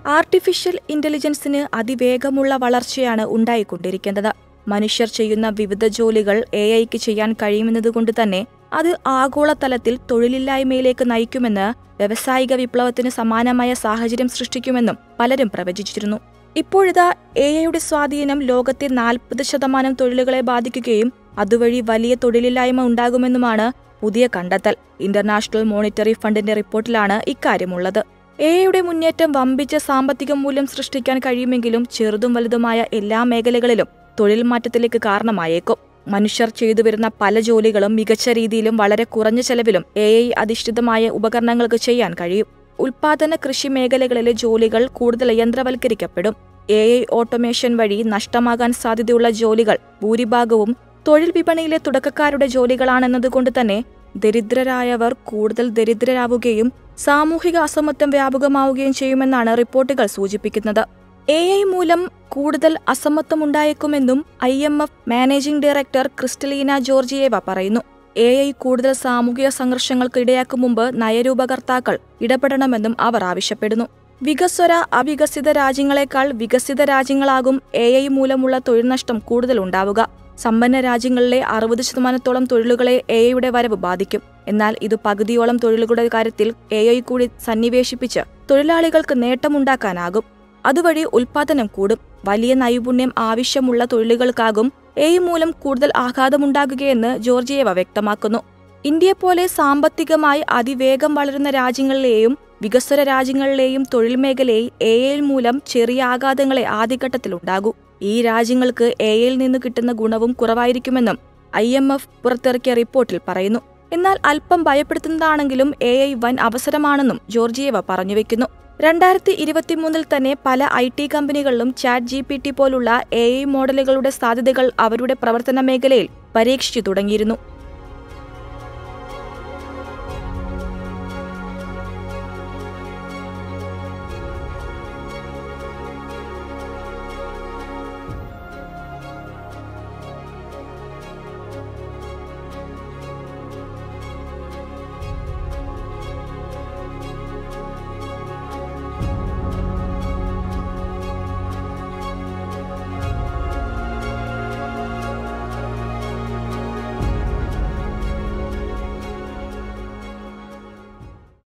artificial ഇന്റലിജൻസിന് അതിവേഗമുള്ള വളർച്ചയാണ് ഉണ്ടായിക്കൊണ്ടിരിക്കുന്നത് മനുഷ്യർ ചെയ്യുന്ന വിവിധ ജോലികൾ എ ഐക്ക് ചെയ്യാൻ കഴിയുമെന്നതുകൊണ്ട് തന്നെ അത് ആഗോളതലത്തിൽ തൊഴിലില്ലായ്മയിലേക്ക് നയിക്കുമെന്ന് വ്യവസായിക വിപ്ലവത്തിന് സമാനമായ സാഹചര്യം സൃഷ്ടിക്കുമെന്നും പലരും പ്രവചിച്ചിരുന്നു ഇപ്പോഴിതാ എ ഐയുടെ സ്വാധീനം ലോകത്തെ നാൽപ്പത് ശതമാനം തൊഴിലുകളെ ബാധിക്കുകയും അതുവഴി വലിയ തൊഴിലില്ലായ്മ ഉണ്ടാകുമെന്നുമാണ് പുതിയ കണ്ടെത്തൽ ഇന്റർനാഷണൽ മോണിറ്ററി ഫണ്ടിന്റെ റിപ്പോർട്ടിലാണ് ഇക്കാര്യമുള്ളത് എ ഐയുടെ മുന്നേറ്റം വമ്പിച്ച സാമ്പത്തിക മൂല്യം സൃഷ്ടിക്കാൻ കഴിയുമെങ്കിലും ചെറുതും വലുതുമായ എല്ലാ മേഖലകളിലും തൊഴിൽ മാറ്റത്തിലേക്ക് കാരണമായേക്കും മനുഷ്യർ ചെയ്തു വരുന്ന പല ജോലികളും മികച്ച രീതിയിലും വളരെ കുറഞ്ഞ ചെലവിലും എ ഐ അധിഷ്ഠിതമായ ഉപകരണങ്ങൾക്ക് ചെയ്യാൻ കഴിയും ഉൽപാദന കൃഷി മേഖലകളിലെ ജോലികൾ കൂടുതൽ യന്ത്രവൽക്കരിക്കപ്പെടും എ ഐ ഓട്ടോമേഷൻ വഴി നഷ്ടമാകാൻ സാധ്യതയുള്ള ജോലികൾ ഭൂരിഭാഗവും തൊഴിൽ വിപണിയിലെ തുടക്കക്കാരുടെ ജോലികളാണെന്നതുകൊണ്ട് തന്നെ ദരിദ്രരായവർ കൂടുതൽ ദരിദ്രരാവുകയും സാമൂഹിക അസമത്വം വ്യാപകമാവുകയും ചെയ്യുമെന്നാണ് റിപ്പോർട്ടുകൾ സൂചിപ്പിക്കുന്നത് എ ഐ മൂലം കൂടുതൽ അസമത്വമുണ്ടായേക്കുമെന്നും I M F managing director Kristalina Georgieva പറയുന്നു എ ഐ കൂടുതൽ സാമൂഹിക സംഘർഷങ്ങൾക്ക് ഇടയാക്കും മുമ്പ് നയരൂപകർത്താക്കൾ ഇടപെടണമെന്നും അവർ ആവശ്യപ്പെടുന്നു വികസ്വര അവികസിത രാജ്യങ്ങളെക്കാൾ വികസിത രാജ്യങ്ങളാകും എ ഐ മൂലമുള്ള തൊഴിൽ നഷ്ടം കൂടുതൽ ഉണ്ടാവുക സമ്പന്ന രാജ്യങ്ങളിലെ അറുപത് ശതമാനത്തോളം തൊഴിലുകളെ എ ഐയുടെ വരവ് ബാധിക്കും എന്നാൽ ഇത് പകുതിയോളം തൊഴിലുകളുടെ കാര്യത്തിൽ എ ഐ കൂടി സന്നിവേശിപ്പിച്ച് തൊഴിലാളികൾക്ക് നേട്ടമുണ്ടാക്കാനാകും അതുവഴി ഉൽപാദനം കൂടും വലിയ നൈപുണ്യം ആവശ്യമുള്ള തൊഴിലുകൾക്കാകും എ മൂലം കൂടുതൽ ആഘാതമുണ്ടാകുകയെന്ന് ജോർജിയേവ വ്യക്തമാക്കുന്നു ഇന്ത്യയെപ്പോലെ സാമ്പത്തികമായി അതിവേഗം വളരുന്ന രാജ്യങ്ങളിലെയും വികസ്വര രാജ്യങ്ങളിലെയും തൊഴിൽ മേഖലയിൽ എ ഐ മൂലം ചെറിയ ആഘാതങ്ങളെ ആദ്യഘട്ടത്തിലുണ്ടാകൂ ഈ രാജ്യങ്ങൾക്ക് എ ഐയിൽ നിന്ന് കിട്ടുന്ന ഗുണവും കുറവായിരിക്കുമെന്നും ഐ എം എഫ് പുറത്തിറക്കിയ റിപ്പോർട്ടിൽ പറയുന്നു എന്നാൽ അല്പം ഭയപ്പെടുത്തുന്നതാണെങ്കിലും എ ഐ വൻ അവസരമാണെന്നും ജോർജിയേവ പറഞ്ഞുവെക്കുന്നു രണ്ടായിരത്തി ഇരുപത്തിമൂന്നിൽ തന്നെ പല ഐ ടി കമ്പനികളിലും ചാറ്റ് ജി പി ടി പോലുള്ള എ ഐ മോഡലുകളുടെ സാധ്യതകൾ അവരുടെ പ്രവർത്തന മേഖലയിൽ പരീക്ഷിച്ചു തുടങ്ങിയിരുന്നു